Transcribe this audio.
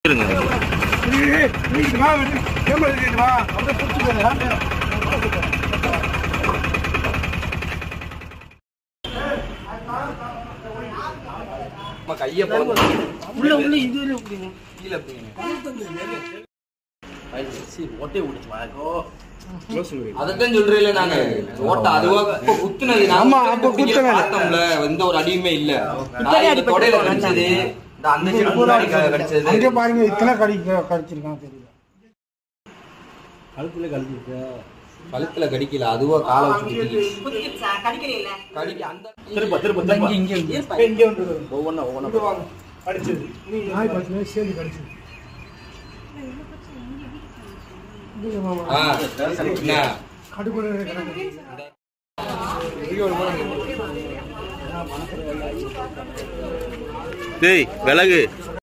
இருங்க நம்ம கையை போடுங்க உள்ள உள்ள இது வரையும் பிடிங்க. கீழே போடுங்க சரி, ஒட்டையை விட்டுச்சு வாங்கோ. அதத்தான் சொல்றேன் நானு ஓட்ட அதுவா இப்ப குத்துனது நான் ஆமா, குத்துனது அப்ப குத்தியில குத்துனது. பார்த்தோம்ல எந்த ஒரு அடியுமே இல்ல பின்னாடி நாய் இந்த அடிபட்டு தொடையில போனாங்க. கடிச்சது இந்த அந்த சைடு முன்னாடி க- கடிச்சது அங்க பாருங்க இத்தனை கடிக்க கடிச்சிருக்கான் தெரியல கழுத்துல கடிக்கல அதுவா காலை வச்சு குத்திக்கு. குத்திடுச்சா? கடிக்கலையில? கடிக்க அந்த திரும்ப, திரும்ப, திரும்ப. இங்க இங்க இருப்பா. இங்க வந்து ஒவ்வொண்ணா, ஒவ்வொண்ணா. கடிச்சது நாய் பார்த்தீங்கன்னா சேர்ந்து கடிச்சது ஆ, என்ன? கடுக்குள்ள கிடக்கு டேய் விலகு